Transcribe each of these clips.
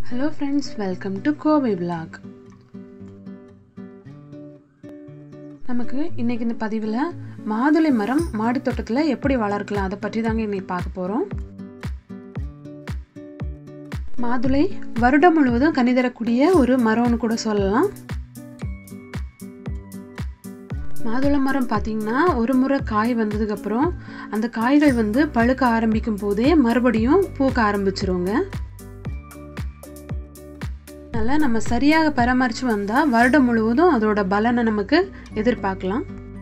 hello friends welcome to Kovai vlog நமக்கு இன்னைக்கு இந்த பதிவில் மாதுளை மரம் மாடி தோட்டத்தில் எப்படி வளர்க்கலாம் அதை பற்றி தாங்க இன்னைக்கு பார்க்க போகிறோம் மாதுளை வருடம் முழுவதும் கனி தரக்கூடிய ஒரு மரம்னு கூட சொல்லலாம் மாதுளை மரம் பார்த்தீங்கன்னா ஒரு முறை காய் வந்ததுக்கப்புறம் அந்த காய்கள் வந்து பழுக்க ஆரம்பிக்கும் போதே மறுபடியும் பூக்க ஆரம்பிச்சிருங்க அதனால் நம்ம சரியாக பராமரித்து வந்தால் வருடம் முழுவதும் அதோட பலனை நமக்கு எதிர்பார்க்கலாம்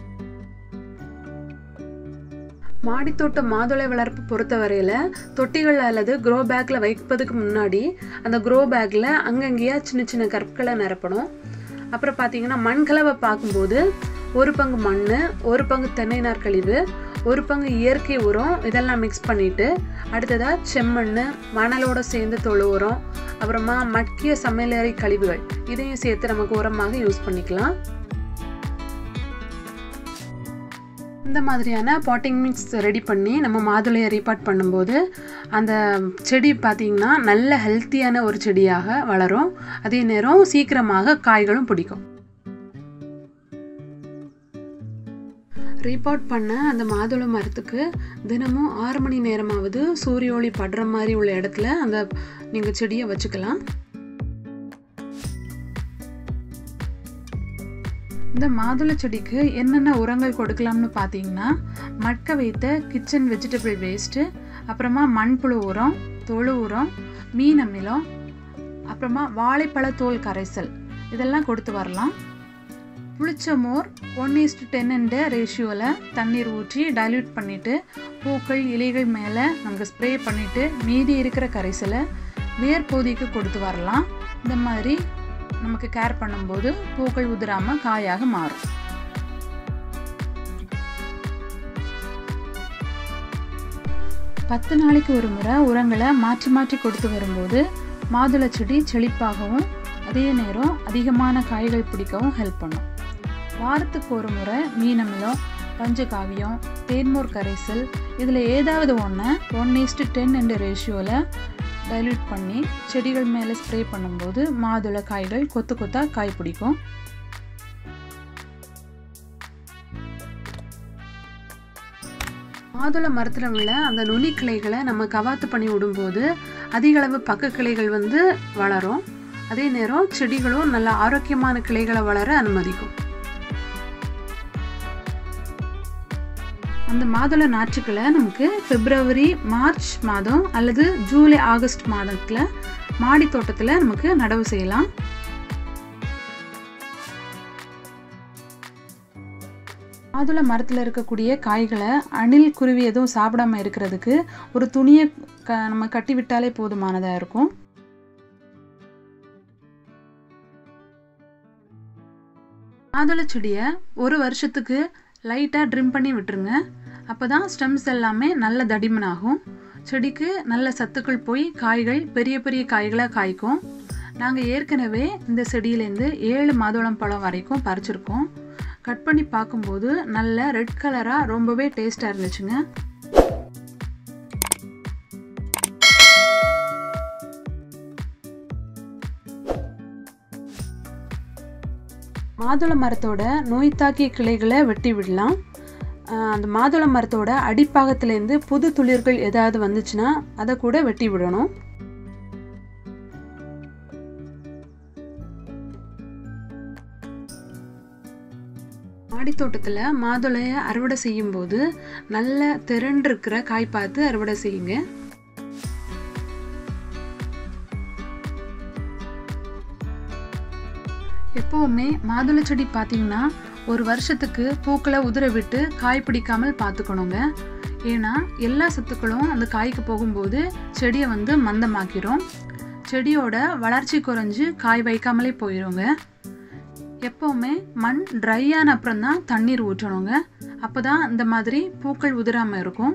மாடித்தோட்ட மாதுளை வளர்ப்பு பொறுத்தவரையில் தொட்டிகள் அல்லது க்ரோ பேக்கில் வைப்பதுக்கு முன்னாடி அந்த க்ரோ பேக்கில் அங்கங்கேயா சின்ன சின்ன கற்களை நிரப்பணும் அப்புறம் பார்த்தீங்கன்னா மண்கலவை பார்க்கும்போது ஒரு பங்கு மண் ஒரு பங்கு தென்னை நார் கழிவு ஒரு பங்கு இயற்கை உரம் இதெல்லாம் மிக்ஸ் பண்ணிவிட்டு அடுத்ததாக செம்மண் மணலோட சேர்ந்து தொழு உரம் அப்புறமா மக்கிய சமையலறை கழிவுகள் இதையும் சேர்த்து நமக்கு உரமாக யூஸ் பண்ணிக்கலாம் இந்த மாதிரியான பாட்டிங் மிக்ஸ் ரெடி பண்ணி நம்ம மாதுளையை ரீபாட் பண்ணும்போது அந்த செடி பார்த்திங்கன்னா நல்ல ஹெல்த்தியான ஒரு செடியாக வளரும் அதே நேரம் சீக்கிரமாக காய்களும் பிடிக்கும் ரீபாட் பண்ண அந்த மாதுளை மரத்துக்கு தினமும் ஆறு மணி நேரமாவது சூரிய ஒளி படுற மாதிரி உள்ள இடத்துல அந்த நீங்கள் செடியை வச்சுக்கலாம் இந்த மாதுளை செடிக்கு என்னென்ன உரங்கள் கொடுக்கலாம்னு பார்த்தீங்கன்னா மட்க வைத்த கிச்சன் வெஜிடபிள் வேஸ்ட்டு அப்புறமா மண்புழு உரம் தொழு உரம் மீன் அமிலம் அப்புறமா வாழைப்பழ தோல் கரைசல் இதெல்லாம் கொடுத்து வரலாம் புளிச்ச மோர் ஒன் ஈஸ்ட் டென்னுன்ற ரேஷியோவில் தண்ணீர் ஊற்றி டைல்யூட் பண்ணிவிட்டு பூக்கள் இலைகள் மேலே நமக்கு ஸ்ப்ரே பண்ணிவிட்டு மீதி இருக்கிற கரைசலை வேர் பகுதிக்கு கொடுத்து வரலாம் இந்த மாதிரி நமக்கு கேர் பண்ணும்போது பூக்கள் உதிராமல் காயாக மாறும் பத்து நாளைக்கு ஒரு முறை உரங்களை மாற்றி மாற்றி கொடுத்து வரும்போது மாதுளை செடி செழிப்பாகவும் அதே நேரம் அதிகமான காய்கள் பிடிக்கவும் ஹெல்ப் பண்ணும் வாரத்துக்கு ஒரு முறை மீனமிலம் பஞ்சகாவியம் தேன்மோர் கரைசல் இதில் ஏதாவது ஒன்று ஒன் ஈஸ்ட்டு டென் என்ற ரேஷியோவில் டைல்யூட் பண்ணி செடிகள் மேலே ஸ்ப்ரே பண்ணும்போது மாதுளை காய்கள் கொத்து கொத்தாக காய் பிடிக்கும் மாதுளை மரத்தில் உள்ள அந்த நுனி கிளைகளை நம்ம கவாத்து பண்ணி விடும்போது அதிக அளவு பக்க கிளைகள் வந்து வளரும் அதே நேரம் செடிகளும் நல்ல ஆரோக்கியமான கிளைகளை வளர அனுமதிக்கும் அந்த மாதுளை நாற்றுக்களை நமக்கு பிப்ரவரி மார்ச் மாதம் அல்லது ஜூலை ஆகஸ்ட் மாதத்தில் மாடி தோட்டத்தில் நமக்கு நடவு செய்யலாம் மாதுளை மரத்தில் இருக்கக்கூடிய காய்களை அணில் குருவி எதுவும் சாப்பிடாம இருக்கிறதுக்கு ஒரு துணியை க நம்ம கட்டி விட்டாலே போதுமானதாக இருக்கும் மாதுளை செடியை ஒரு வருஷத்துக்கு லைட்டாக ட்ரிம் பண்ணி விட்டுருங்க அப்போ தான் ஸ்டெம்ஸ் எல்லாமே நல்ல தடிமனாகும் செடிக்கு நல்ல சத்துக்கள் போய் காய்கள் பெரிய பெரிய காய்களாக காய்க்கும் நாங்கள் ஏற்கனவே இந்த செடியிலேருந்து ஏழு மாதுளம் பழம் வரைக்கும் பறிச்சிருக்கோம் கட் பண்ணி பார்க்கும்போது நல்ல ரெட் கலராக ரொம்பவே டேஸ்ட்டாக இருந்துச்சுங்க மாதுளை மரத்தோட நோய் தாக்கிய கிளைகளை வெட்டி விடலாம் அந்த மாதுளை மரத்தோட அடிப்பாகத்துலேருந்து புது துளிர்கள் ஏதாவது வந்துச்சுன்னா அதை கூட வெட்டி விடணும் மாடித்தோட்டத்தில் மாதுளையை அறுவடை செய்யும்போது நல்ல திரண்டு இருக்கிற காய் பார்த்து அறுவடை செய்யுங்க எப்போவுமே மாதுளை செடி பார்த்தீங்கன்னா ஒரு வருஷத்துக்கு பூக்களை உதிர விட்டு காய் பிடிக்காமல் பார்த்துக்கணுங்க ஏன்னா எல்லா சத்துக்களும் அந்த காய்க்கு போகும்போது செடியை வந்து மந்தமாக்கிரும் செடியோட வளர்ச்சி குறைஞ்சு காய் வைக்காமலே போயிடுங்க எப்போவுமே மண் ட்ரை ஆன அப்புறம் தான் தண்ணீர் ஊற்றணுங்க அப்போ தான் இந்த மாதிரி பூக்கள் உதிராமல் இருக்கும்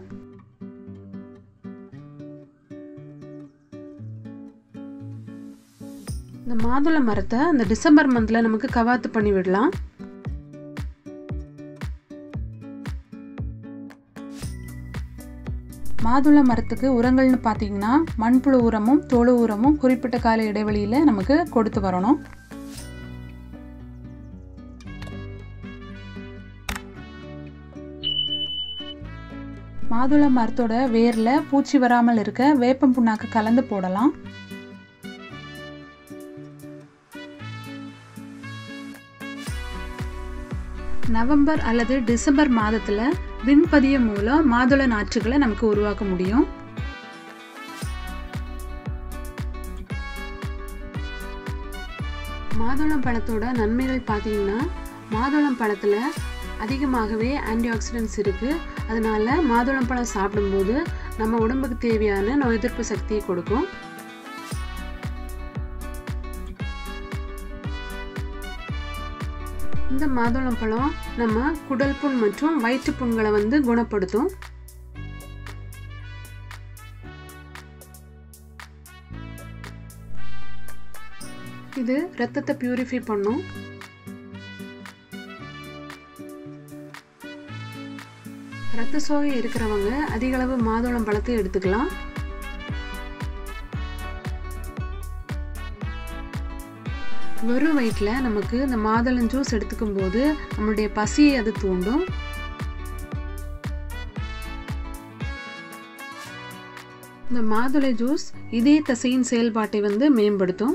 இந்த மாதுளை மரத்தை இந்த டிசம்பர் மந்தில் நமக்கு கவாத்து பண்ணி விடலாம் மாதுளை மரத்துக்கு உரங்கள்னு பார்த்தீங்கன்னா மண்புழு உரமும் தொழு உரமும் குறிப்பிட்ட கால இடைவெளியில் நமக்கு கொடுத்து வரணும் மாதுளை மரத்தோட வேரில் பூச்சி வராமல் இருக்க வேப்பம் புண்ணாக்கு கலந்து போடலாம் நவம்பர் அல்லது டிசம்பர் மாதத்தில் விண்பதியம் மூலம் மாதுளை நாற்றுகளை நமக்கு உருவாக்க முடியும் மாதுளம் பழத்தோட நன்மைகள் பார்த்தீங்கன்னா மாதுளம் பழத்தில் அதிகமாகவே ஆன்டி ஆக்சிடென்ட்ஸ் இருக்குது அதனால மாதுளம் பழம் சாப்பிடும்போது நம்ம உடம்புக்கு தேவையான நோய் எதிர்ப்பு சக்தியை கொடுக்கும் இந்த மாதுளம் பழம் நம்ம குடல் புண் மற்றும் வயிற்று புண்களை வந்து குணப்படுத்தும் இது ரத்தத்தை பியூரிஃபை பண்ணும் ரத்த சோகை இருக்கிறவங்க அதிக அளவு மாதுளம் பழத்தை எடுத்துக்கலாம் வெறும் வயிற்றில் நமக்கு இந்த மாதுளம் ஜூஸ் எடுத்துக்கும் போது நம்மளுடைய பசியை அது தூண்டும் இந்த மாதுளை ஜூஸ் இதய தசையின் செயல்பாட்டை வந்து மேம்படுத்தும்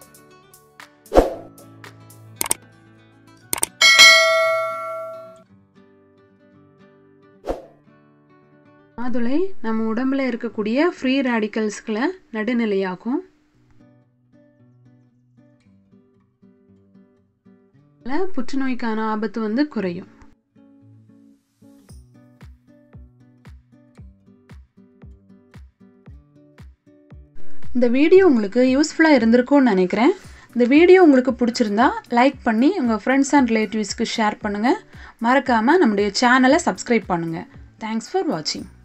மாதுளை நம்ம உடம்புல இருக்கக்கூடிய ஃப்ரீ ரேடிக்கல்ஸ்களை நடுநிலையாகும் புற்றுநோய்க்கான ஆபத்து வந்து குறையும் இந்த வீடியோ உங்களுக்கு யூஸ்ஃபுல்லாக இருந்திருக்கும்னு நினைக்கிறேன் இந்த வீடியோ உங்களுக்கு பிடிச்சிருந்தா லைக் பண்ணி உங்கள் ஃப்ரெண்ட்ஸ் அண்ட் ரிலேட்டிவ்ஸ்க்கு ஷேர் பண்ணுங்கள் மறக்காமல் நம்முடைய சேனலை சப்ஸ்கிரைப் பண்ணுங்கள் தேங்க்ஸ் ஃபார் வாட்சிங்